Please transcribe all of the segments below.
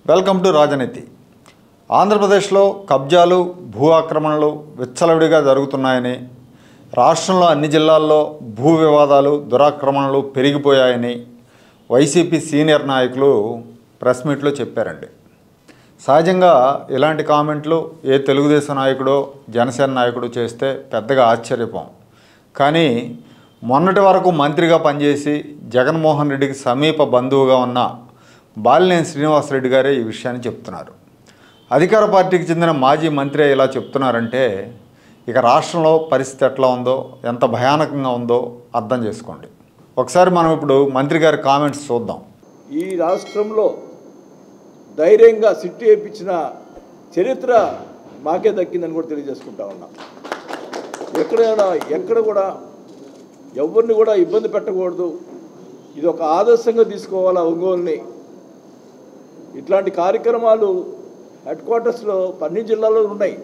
Welcome to రాజనీతి ఆంధ్రప్రదేశ్లో కబ్జాలు భూ ఆక్రమణలు విచ్చలవిడిగా జరుగుతున్నాయని రాష్ట్రంలో అన్ని జిల్లాల్లో భూ వివాదాలు దురాక్రమణలు పెరిగిపోయాయని వైసీపీ సీనియర్ నాయకులు ప్రెస్ మీట్లో చెప్పారండి సహజంగా ఇలాంటి కామెంట్లు ఏ తెలుగుదేశం నాయకుడో జనసేన నాయకుడు చేస్తే పెద్దగా ఆశ్చర్యపోం కానీ మొన్నటి వరకు మంత్రిగా పనిచేసి జగన్మోహన్ రెడ్డికి సమీప బంధువుగా ఉన్న బాలినేని శ్రీనివాసరెడ్డి గారే ఈ విషయాన్ని చెప్తున్నారు అధికార పార్టీకి చెందిన మాజీ మంత్రి ఇలా చెప్తున్నారంటే ఇక రాష్ట్రంలో పరిస్థితి ఎట్లా ఉందో ఎంత భయానకంగా ఉందో అర్థం చేసుకోండి ఒకసారి మనం ఇప్పుడు మంత్రి గారి కామెంట్స్ చూద్దాం ఈ రాష్ట్రంలో ధైర్యంగా సిట్టి వేయించిన చరిత్ర మాకే దక్కిందని కూడా తెలియజేసుకుంటా ఉన్నా ఎక్కడైనా ఎక్కడ కూడా ఎవరిని కూడా ఇబ్బంది పెట్టకూడదు ఇది ఒక ఆదర్శంగా తీసుకోవాలా ఒంగోలుని ఇట్లాంటి కార్యక్రమాలు హెడ్ క్వార్టర్స్లో అన్ని జిల్లాల్లో ఉన్నాయి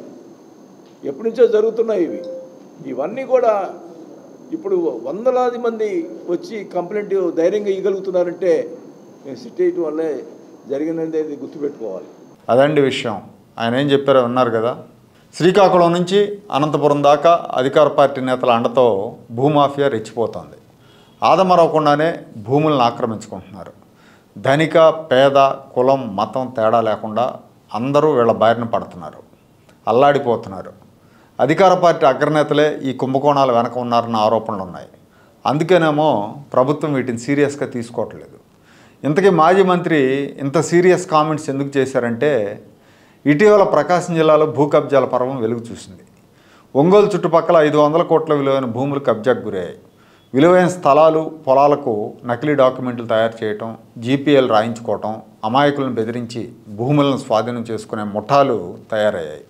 ఎప్పటి నుంచో జరుగుతున్నాయి ఇవి ఇవన్నీ కూడా ఇప్పుడు వందలాది మంది వచ్చి కంప్లైంట్ ధైర్యంగా ఇవ్వగలుగుతున్నారంటే నేను సిట్ వేయటం వల్లే జరిగిందనేది గుర్తుపెట్టుకోవాలి అదండి విషయం ఆయన ఏం చెప్పారో విన్నారు కదా శ్రీకాకుళం నుంచి అనంతపురం దాకా అధికార పార్టీ నేతల అండతో భూమాఫియా రెచ్చిపోతోంది ఆదమరవకుండానే భూములను ఆక్రమించుకుంటున్నారు ధనిక పేద కులం మతం తేడా లేకుండా అందరూ వీళ్ళ బారిన పడుతున్నారు అల్లాడిపోతున్నారు అధికార పార్టీ అగ్రనేతలే ఈ కుంభకోణాల వెనక ఉన్నారన్న ఆరోపణలు ఉన్నాయి అందుకేనేమో ప్రభుత్వం వీటిని సీరియస్గా తీసుకోవట్లేదు ఇంతకీ మాజీ మంత్రి ఇంత సీరియస్ కామెంట్స్ ఎందుకు చేశారంటే ఇటీవల ప్రకాశం జిల్లాలో భూ కబ్జాల పర్వం వెలుగు చూసింది ఒంగోలు చుట్టుపక్కల ఐదు వందల కోట్ల విలువైన భూములు కబ్జాకు గురయ్యాయి విలువైన స్థలాలు పొలాలకు నకిలీ డాక్యుమెంట్లు తయారు చేయటం జీపీఎల్ రాయించుకోవటం అమాయకులను బెదిరించి భూములను స్వాధీనం చేసుకునే ముఠాలు తయారయ్యాయి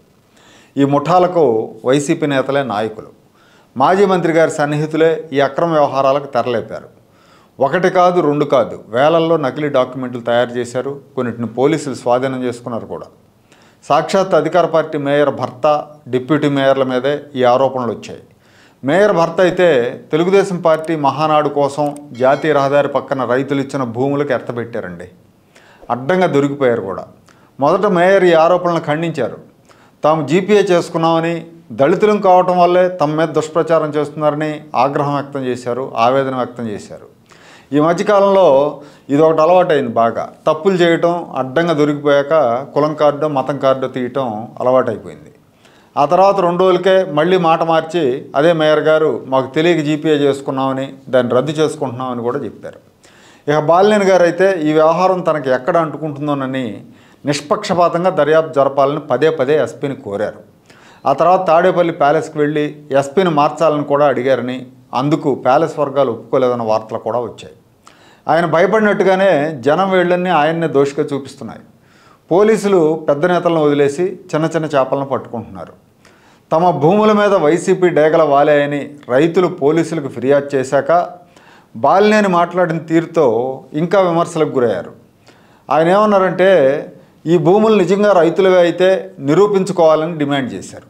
ఈ ముఠాలకు వైసీపీ నేతలే నాయకులు మాజీ మంత్రి గారి సన్నిహితులే ఈ అక్రమ వ్యవహారాలకు తెరలేపారు ఒకటి కాదు రెండు కాదు వేలల్లో నకిలీ డాక్యుమెంట్లు తయారు చేశారు కొన్నిటిని పోలీసులు స్వాధీనం చేసుకున్నారు కూడా సాక్షాత్ అధికార పార్టీ మేయర్ భర్త డిప్యూటీ మేయర్ల మీదే ఈ ఆరోపణలు వచ్చాయి మేయర్ భర్త అయితే తెలుగుదేశం పార్టీ మహానాడు కోసం జాతీయ రహదారి పక్కన రైతులు ఇచ్చిన భూములకు ఎత్తబెట్టారండి అడ్డంగా దొరికిపోయారు కూడా మొదట మేయర్ ఈ ఆరోపణలను ఖండించారు తాము జీపీఏ చేసుకున్నామని దళితులం కావటం వల్లే తమ మీద దుష్ప్రచారం చేస్తున్నారని ఆగ్రహం వ్యక్తం చేశారు ఆవేదన వ్యక్తం చేశారు ఈ మధ్యకాలంలో ఇది ఒకటి అలవాటైంది బాగా తప్పులు చేయటం అడ్డంగా దొరికిపోయాక కులం కార్డు మతం కార్డు తీయటం అలవాటైపోయింది ఆ తర్వాత రెండు రోజులకే మళ్ళీ మాట మార్చి అదే మేయర్ గారు మాకు తెలియక జీపీఏ చేసుకున్నామని దాన్ని రద్దు చేసుకుంటున్నామని కూడా చెప్పారు ఇక బాలినేని గారు అయితే ఈ వ్యవహారం తనకి ఎక్కడ అంటుకుంటుందోనని నిష్పక్షపాతంగా దర్యాప్తు జరపాలని పదే పదే ఎస్పీని కోరారు ఆ తర్వాత తాడేపల్లి ప్యాలెస్కి వెళ్ళి ఎస్పీని మార్చాలని కూడా అడిగారని అందుకు ప్యాలెస్ వర్గాలు ఒప్పుకోలేదన్న వార్తలు కూడా వచ్చాయి ఆయన భయపడినట్టుగానే జనం వీళ్ళని ఆయన్నే దోషిగా చూపిస్తున్నాయి పోలీసులు పెద్ద నేతలను వదిలేసి చిన్న చిన్న చేపలను పట్టుకుంటున్నారు తమ భూముల మీద వైసీపీ డేగల వాలాయని రైతులు పోలీసులకు ఫిర్యాదు చేశాక బాలినేని మాట్లాడిన తీరుతో ఇంకా విమర్శలకు గురయ్యారు ఆయన ఏమన్నారంటే ఈ భూములు నిజంగా రైతులవే అయితే నిరూపించుకోవాలని డిమాండ్ చేశారు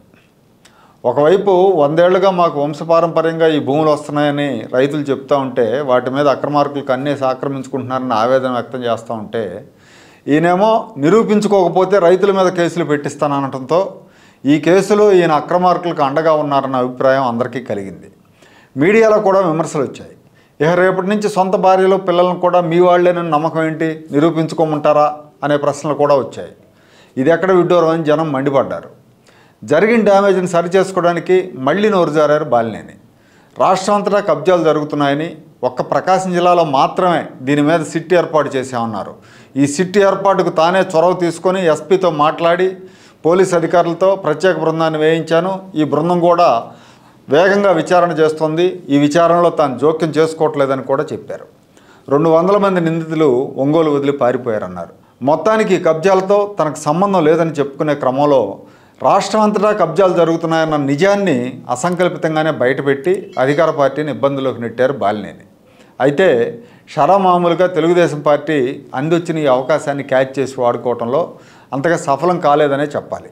ఒకవైపు వందేళ్లుగా మాకు వంశపారంపర్యంగా ఈ భూములు వస్తున్నాయని రైతులు చెప్తూ ఉంటే వాటి మీద అక్రమార్కులు కన్నేసి ఆక్రమించుకుంటున్నారని ఆవేదన వ్యక్తం చేస్తూ ఉంటే ఈయనేమో నిరూపించుకోకపోతే రైతుల మీద కేసులు పెట్టిస్తాననటంతో ఈ కేసులో ఈయన అక్రమార్కులకు అండగా ఉన్నారన్న అభిప్రాయం అందరికీ కలిగింది మీడియాలో కూడా విమర్శలు వచ్చాయి ఇక రేపటి నుంచి సొంత భార్యలు పిల్లలను కూడా మీ వాళ్ళేనని నమ్మకం ఏంటి నిరూపించుకోమంటారా అనే ప్రశ్నలు కూడా వచ్చాయి ఇది ఎక్కడ విడ్డూరం అని జనం మండిపడ్డారు జరిగిన డ్యామేజ్ని సరిచేసుకోవడానికి మళ్ళీ నోరు జారారు బాలినేని రాష్ట్రం అంతటా కబ్జాలు జరుగుతున్నాయని ఒక్క ప్రకాశం జిల్లాలో మాత్రమే దీని మీద సిట్ ఏర్పాటు చేశామన్నారు ఈ సిట్ ఏర్పాటుకు తానే చొరవ తీసుకొని ఎస్పీతో మాట్లాడి పోలీస్ అధికారులతో ప్రత్యేక బృందాన్ని వేయించాను ఈ బృందం కూడా వేగంగా విచారణ చేస్తోంది ఈ విచారణలో తాను జోక్యం చేసుకోవట్లేదని కూడా చెప్పారు రెండు వందల మంది నిందితులు ఒంగోలు వదిలి పారిపోయారన్నారు మొత్తానికి ఈ కబ్జాలతో తనకు సంబంధం లేదని చెప్పుకునే క్రమంలో రాష్ట్రం అంతటా కబ్జాలు జరుగుతున్నాయన్న నిజాన్ని అసంకల్పితంగానే బయటపెట్టి అధికార పార్టీని ఇబ్బందులోకి నెట్టారు బాలినేని అయితే షరామామూలుగా తెలుగుదేశం పార్టీ అందివచ్చిన ఈ అవకాశాన్ని క్యాచ్ చేసి వాడుకోవడంలో అంతగా సఫలం కాలేదనే చెప్పాలి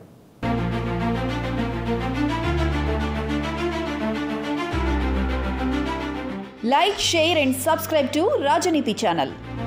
Like, share, and subscribe to Rajaniti channel.